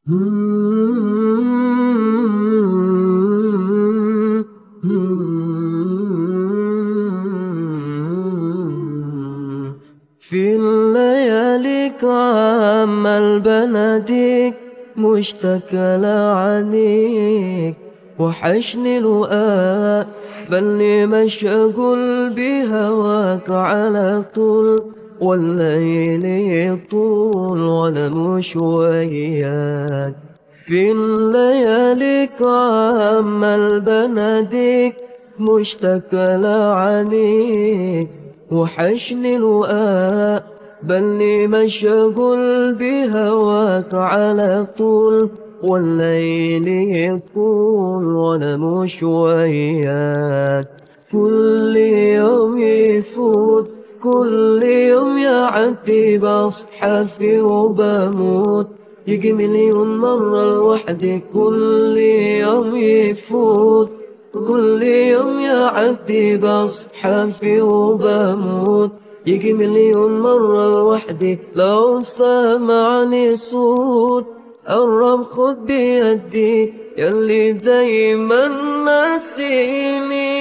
في الليالي عمال بناديك مشتكى لعنيك وحشني لقاء بلني مشغول بهواك على طول والليل يطول وانا مش وياك في الليالي عمال بناديك مشتكى لعنيك وحشني لقاء بلني مشغول بهواك على طول والليل يطول وانا مش وياك كل يوم يفوت كل يوم يعدي بصحى فيه وبموت يجي مليون مرة لوحدي كل يوم يفوت كل يوم يعدي بصحى فيه وبموت يجي مليون مرة لوحدي لو سمعني صوت قرب خد بيدي يلي دايما ناسيني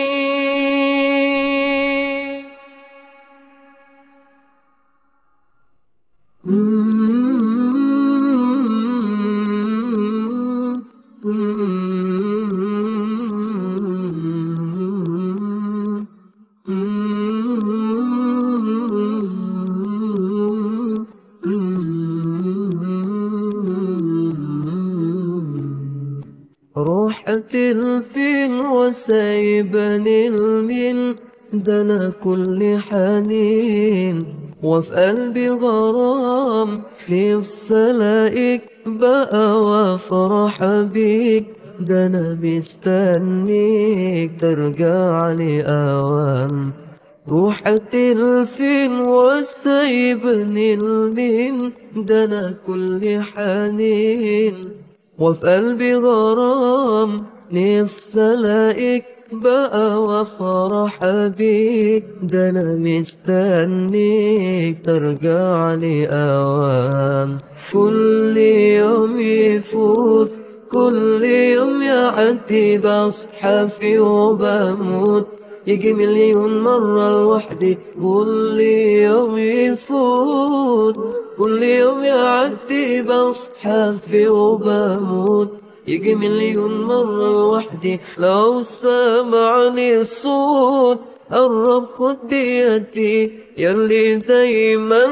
روحت الفين وسايبني المين ده انا كل حنين وفي قلبي غرام نفسي الاقيك بقى وافرح بيك ده انا مستنيك ترجع لي اوام روحت الفين وسايبني المين ده انا كل حنين وفي قلبي غرام نفسي الاقيك بقى وافرح بيك ده انا مستنيك ترجع لي اوام كل يوم يفوت كل يوم يعدي بصحى فيه وبموت يجي مليون مرة لوحدي كل يوم يفوت كل يوم يعدي بصحى فيه وبموت يجي مليون مرة لوحدي لو سمعني صوت قرب خد بيدي يلي دايما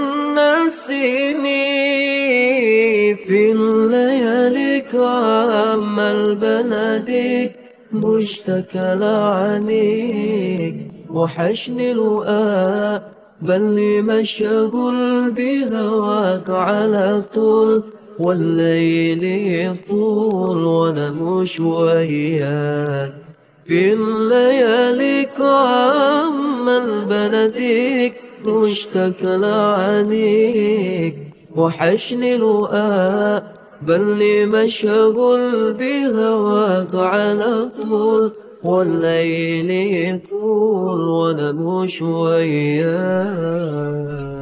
ناسيني في اللياليك عمال بناديك مشتكى لعنيك وحشني لقاء بلني مشغول بهواك على طول والليل يطول وانا مش وياك في الليالي عمال بناديك مشتكى لعنيك وحشني لقاء بلني مشغول بهواك على طول والليل يطول وانا مش وياك